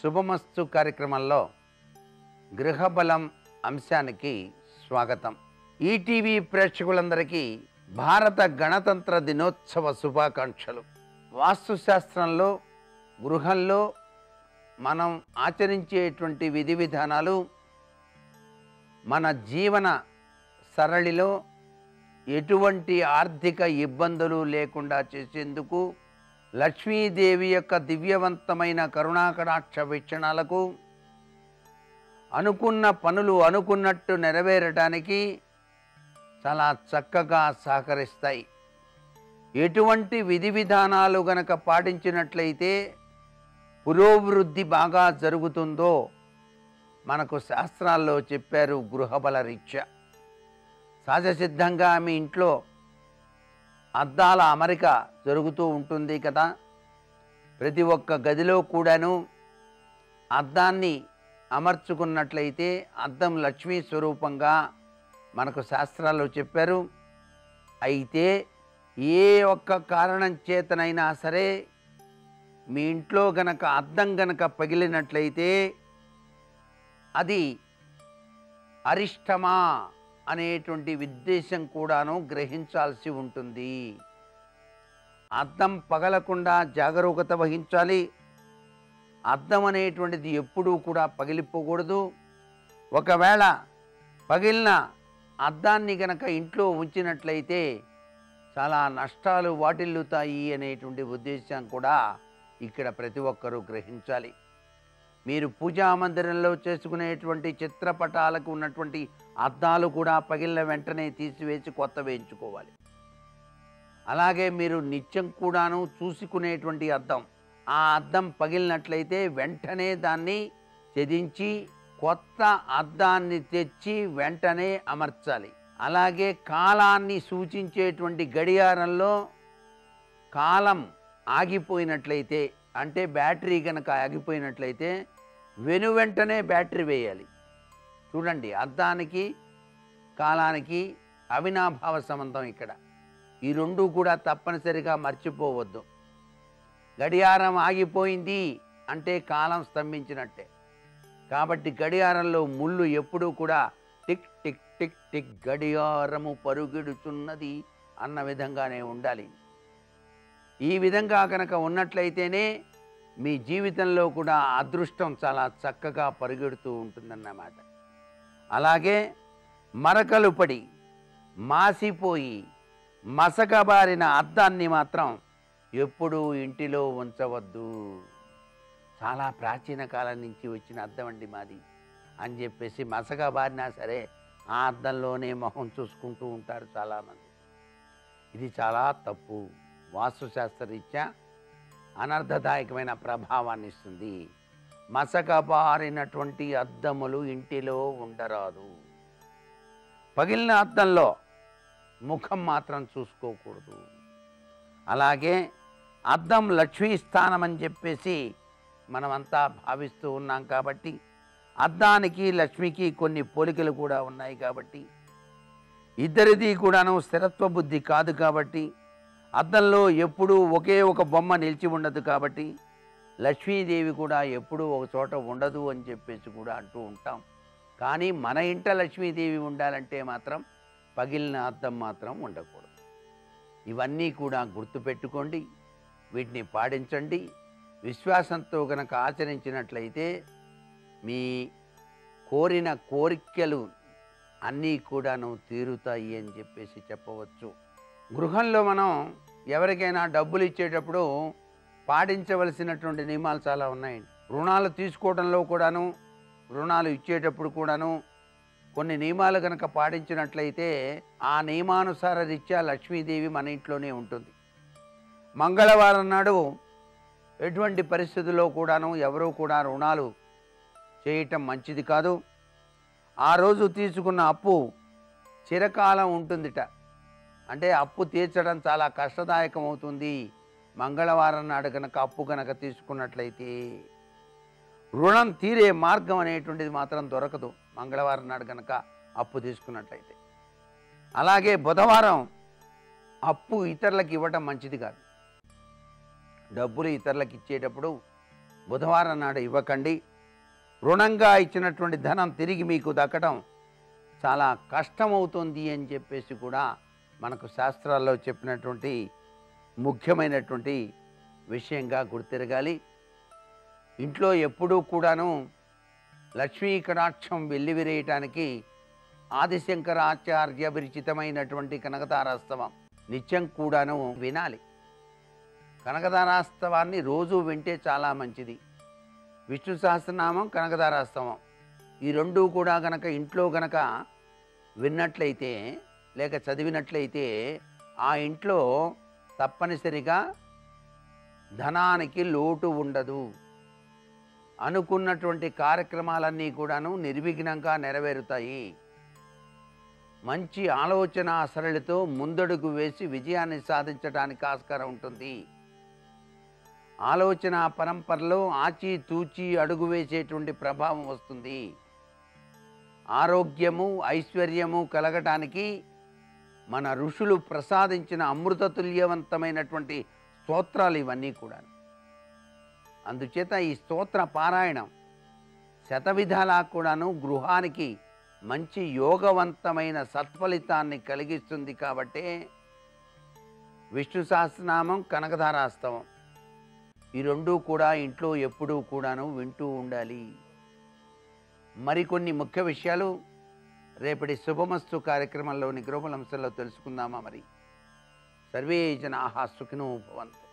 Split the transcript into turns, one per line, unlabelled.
శుభమస్తు కార్యక్రమంలో గృహబలం అంశానికి స్వాగతం ఈటీవీ ప్రేక్షకులందరికీ భారత గణతంత్ర దినోత్సవ శుభాకాంక్షలు వాస్తుశాస్త్రంలో గృహంలో మనం ఆచరించేటువంటి విధి విధానాలు మన జీవన సరళిలో ఎటువంటి ఆర్థిక ఇబ్బందులు లేకుండా చేసేందుకు లక్ష్మీదేవి యొక్క దివ్యవంతమైన కరుణాకటాక్ష వీక్షణాలకు అనుకున్న పనులు అనుకున్నట్టు నెరవేరటానికి చాలా చక్కగా సహకరిస్తాయి ఎటువంటి విధి విధానాలు గనక పాటించినట్లయితే పురోభివృద్ధి బాగా జరుగుతుందో మనకు శాస్త్రాల్లో చెప్పారు గృహబల రీత్యా సహజ సిద్ధంగా మీ ఇంట్లో అద్దాల అమరిక జరుగుతూ ఉంటుంది కదా ప్రతి ఒక్క గదిలో కూడాను అద్దాన్ని అమర్చుకున్నట్లయితే అద్దం లక్ష్మీ స్వరూపంగా మనకు శాస్త్రాల్లో చెప్పారు అయితే ఏ ఒక్క కారణం చేతనైనా సరే మీ ఇంట్లో గనక అద్దం గనక పగిలినట్లయితే అది అరిష్టమా అనేటువంటి ఉద్దేశం కూడాను గ్రహించాల్సి ఉంటుంది అద్దం పగలకుండా జాగరూకత వహించాలి అద్దం అనేటువంటిది ఎప్పుడూ కూడా పగిలిపోకూడదు ఒకవేళ పగిలిన అద్దాన్ని గనక ఇంట్లో ఉంచినట్లయితే చాలా నష్టాలు వాటిల్లుతాయి అనేటువంటి ఉద్దేశం కూడా ఇక్కడ ప్రతి ఒక్కరూ గ్రహించాలి మీరు పూజా మందిరంలో చేసుకునేటువంటి చిత్రపటాలకు ఉన్నటువంటి అద్దాలు కూడా పగిలిన వెంటనే తీసివేసి కొత్త వేయించుకోవాలి అలాగే మీరు నిత్యం కూడాను చూసుకునేటువంటి అద్దం ఆ అద్దం పగిలినట్లయితే వెంటనే దాన్ని ఛేదించి కొత్త అద్దాన్ని తెచ్చి వెంటనే అమర్చాలి అలాగే కాలాన్ని సూచించేటువంటి గడియారంలో కాలం ఆగిపోయినట్లయితే అంటే బ్యాటరీ కనుక ఆగిపోయినట్లయితే వెను వెంటనే బ్యాటరీ వేయాలి చూడండి అద్దానికి కాలానికి అవినాభావ సంబంధం ఇక్కడ ఈ రెండు కూడా తప్పనిసరిగా మర్చిపోవద్దు గడియారం ఆగిపోయింది అంటే కాలం స్తంభించినట్టే కాబట్టి గడియారంలో ముళ్ళు ఎప్పుడూ కూడా టిక్ టిక్ టిక్ టిక్ గడియారము పరుగెడుచున్నది అన్న విధంగానే ఉండాలి ఈ విధంగా కనుక ఉన్నట్లయితేనే మీ జీవితంలో కూడా అదృష్టం చాలా చక్కగా పరుగెడుతూ ఉంటుందన్నమాట అలాగే మరకలు పడి మాసిపోయి మసకబారిన అద్దాన్ని మాత్రం ఎప్పుడూ ఇంటిలో ఉంచవద్దు చాలా ప్రాచీన కాలం నుంచి వచ్చిన అద్దం అండి మాది అని చెప్పేసి మసకబారినా సరే ఆ అద్దంలోనే మొహం చూసుకుంటూ ఉంటారు చాలామంది ఇది చాలా తప్పు వాస్తుశాస్త్రరీత్యా అనర్థదాయకమైన ప్రభావాన్ని ఇస్తుంది మసకబారినటువంటి అద్దములు ఇంటిలో ఉండరాదు పగిలిన అద్దంలో ముఖం మాత్రం చూసుకోకూడదు అలాగే అద్దం లక్ష్మీ స్థానం అని చెప్పేసి మనమంతా భావిస్తూ ఉన్నాం కాబట్టి అద్దానికి లక్ష్మికి కొన్ని పోలికలు కూడా ఉన్నాయి కాబట్టి ఇద్దరిది కూడాను స్థిరత్వ బుద్ధి కాదు కాబట్టి అద్దంలో ఎప్పుడూ ఒకే ఒక బొమ్మ నిలిచి ఉండదు కాబట్టి లక్ష్మీదేవి కూడా ఎప్పుడూ ఒక చోట ఉండదు అని చెప్పేసి కూడా అంటూ ఉంటాం కానీ మన ఇంట లక్ష్మీదేవి ఉండాలంటే మాత్రం పగిలిన అద్దం మాత్రం ఉండకూడదు ఇవన్నీ కూడా గుర్తుపెట్టుకోండి వీటిని పాటించండి విశ్వాసంతో కనుక ఆచరించినట్లయితే మీ కోరిన కోరికలు అన్నీ కూడాను తీరుతాయి అని చెప్పేసి చెప్పవచ్చు గృహంలో మనం ఎవరికైనా డబ్బులు ఇచ్చేటప్పుడు పాటించవలసినటువంటి నియమాలు చాలా ఉన్నాయండి రుణాలు తీసుకోవడంలో కూడాను రుణాలు ఇచ్చేటప్పుడు కూడాను కొన్ని నియమాలు కనుక పాటించినట్లయితే ఆ నియమానుసార రీత్యా లక్ష్మీదేవి మన ఇంట్లోనే ఉంటుంది మంగళవారం నాడు ఎటువంటి పరిస్థితుల్లో కూడాను ఎవరూ కూడా రుణాలు చేయటం మంచిది కాదు ఆ రోజు తీసుకున్న అప్పు చిరకాలం ఉంటుందిట అంటే అప్పు తీర్చడం చాలా కష్టదాయకం అవుతుంది మంగళవారం నాడు కనుక అప్పు కనుక తీసుకున్నట్లయితే రుణం తీరే మార్గం అనేటువంటిది మాత్రం దొరకదు మంగళవారం నాడు కనుక అప్పు తీసుకున్నట్లయితే అలాగే బుధవారం అప్పు ఇతరులకు ఇవ్వటం మంచిది కాదు డబ్బులు ఇతరులకు ఇచ్చేటప్పుడు బుధవారం నాడు ఇవ్వకండి రుణంగా ఇచ్చినటువంటి ధనం తిరిగి మీకు దక్కడం చాలా కష్టమవుతుంది అని చెప్పేసి కూడా మనకు శాస్త్రాల్లో చెప్పినటువంటి ముఖ్యమైనటువంటి విషయంగా గుర్తిరగాలి ఇంట్లో ఎప్పుడూ కూడాను లక్ష్మీ కటాక్షం వెల్లివిరేయటానికి ఆదిశంకరాచార్య విరచితమైనటువంటి కనకతారాస్తవం నిత్యం కూడాను వినాలి కనకతారాస్తవాన్ని రోజు వింటే చాలా మంచిది విష్ణు సహస్రనామం కనకతారాస్తవం ఈ రెండు కూడా గనక ఇంట్లో గనక విన్నట్లయితే లేక చదివినట్లయితే ఆ ఇంట్లో తప్పనిసరిగా ధనానికి లోటు ఉండదు అనుకున్నటువంటి కార్యక్రమాలన్నీ కూడాను నిర్విఘ్నంగా నెరవేరుతాయి మంచి ఆలోచన సరళితో ముందడుగు వేసి విజయాన్ని సాధించడానికి ఆస్కారం ఉంటుంది ఆలోచన పరంపరలో ఆచి తూచి అడుగు వేసేటువంటి ప్రభావం వస్తుంది ఆరోగ్యము ఐశ్వర్యము కలగటానికి మన ఋషులు ప్రసాదించిన అమృతతుల్యవంతమైనటువంటి స్తోత్రాలు ఇవన్నీ కూడా అందుచేత ఈ స్తోత్ర పారాయణం శతవిధాలా కూడాను గృహానికి మంచి యోగవంతమైన సత్ఫలితాన్ని కలిగిస్తుంది కాబట్టే విష్ణు సహస్రనామం కనకధారాస్తవం ఈ రెండూ కూడా ఇంట్లో ఎప్పుడూ కూడాను వింటూ ఉండాలి మరికొన్ని ముఖ్య విషయాలు రేపటి శుభమస్తు కార్యక్రమంలోని గృహలంశంలో తెలుసుకుందామా మరి సర్వే జనాహ సుఖినో భవంతు